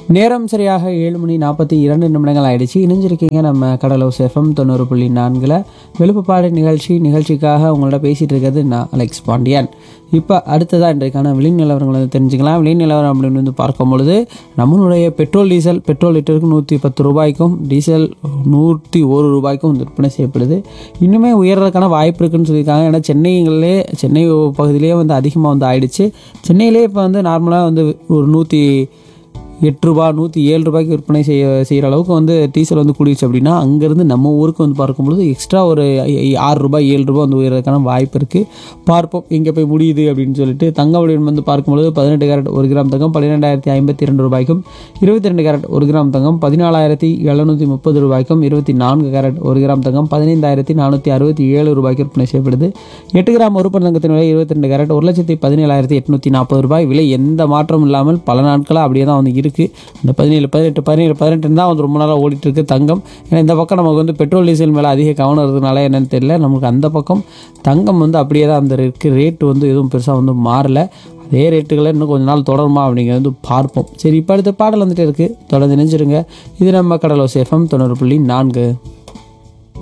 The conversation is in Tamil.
நேரம் சரியாக ஏழு மணி நாற்பத்தி இரண்டு நிமிடங்கள் ஆயிடுச்சு இணைஞ்சிருக்கீங்க நம்ம கடலோஸ் எஃப்எம் தொண்ணூறு புள்ளி நான்கில் வெளுப்புப்பாடு நிகழ்ச்சி நிகழ்ச்சிக்காக உங்களோட பேசிகிட்டு இருக்கிறது நான் அலெக்ஸ் பாண்டியன் இப்போ அடுத்ததாக இன்றைக்கான விலை நிலவரங்களை வந்து தெரிஞ்சுக்கலாம் விலை நிலவரம் அப்படின்னு வந்து பார்க்கும் பொழுது நம்மளுடைய பெட்ரோல் டீசல் பெட்ரோல் லிட்டருக்கு நூற்றி பத்து ரூபாய்க்கும் டீசல் நூற்றி ஒரு ரூபாய்க்கும் வந்து விற்பனை செய்யப்படுது இன்னுமே உயர்றதுக்கான வாய்ப்பு இருக்குன்னு சொல்லியிருக்காங்க ஏன்னா சென்னைங்களே சென்னை பகுதியிலேயே வந்து அதிகமாக வந்து ஆயிடுச்சு சென்னையிலே இப்போ வந்து நார்மலாக வந்து ஒரு நூற்றி எட்டு ரூபா நூற்றி ஏழு ரூபாய்க்கு விற்பனை செய்ய செய்கிற அளவுக்கு வந்து டீசல் வந்து கூடிடுச்சு அப்படின்னா அங்கேருந்து நம்ம ஊருக்கு வந்து பார்க்கும்பொழுது எக்ஸ்ட்ரா ஒரு ஐ- ஐ- ஆறு ரூபாய் ஏழு ரூபாய் வந்து உயர்றதுக்கான வாய்ப்பு இருக்குது பார்ப்போம் எங்கே போய் முடியுது அப்படின்னு சொல்லிட்டு தங்க வடிவம் வந்து பார்க்கும்பொழுது பதினெட்டு கேரட் ஒரு கிராம் தங்கம் பன்னிரெண்டாயிரத்தி ஐம்பத்தி ரெண்டு ரூபாய்க்கும் இருபத்தி ரெண்டு கேரட் ஒரு கிராம் தங்கம் பதினாலாயிரத்தி எழுநூற்றி முப்பது ரூபாய்க்கும் இருபத்தி நான்கு கேரட் ஒரு கிராம் தங்கம் பதினைந்தாயிரத்தி நானூற்றி அறுபத்தி ஏழு ரூபாய்க்கு விற்பனை செய்யப்படுது எட்டு கிராம் ஒரு பன் தங்கத்தின் விலை இருபத்தி ரெண்டு கேரட் ஒரு லட்சத்தி பதினேழாயிரத்தி எட்நூற்றி நாற்பது ரூபாய் விலை எந்த மாற்றமும் இல்லாமல் பல நாட்களாக அப்படியே தான் வந்து இருக்குது இந்த பதினேழு பதினெட்டு பதினேழு பதினெட்டு தான் வந்து ரொம்ப நாளாக ஓடிட்டு இருக்கு தங்கம் ஏன்னா இந்த பக்கம் நமக்கு வந்து பெட்ரோல் டீசல் மேலே அதிக கவனம் இருக்கிறதுனால என்னன்னு தெரியல நமக்கு அந்த பக்கம் தங்கம் வந்து அப்படியே தான் அந்த இருக்குது ரேட்டு வந்து எதுவும் பெருசாக வந்து மாறல அதே ரேட்டுகளை இன்னும் கொஞ்ச நாள் தொடருமா அப்படிங்கிறது வந்து பார்ப்போம் சரி இப்போ அடுத்த பாடல் வந்துட்டு இருக்குது தொடர்ந்து நினைச்சிருங்க இது நம்ம கடலோஸ் எஃப்எம் தொண்ணூறு புள்ளி நான்கு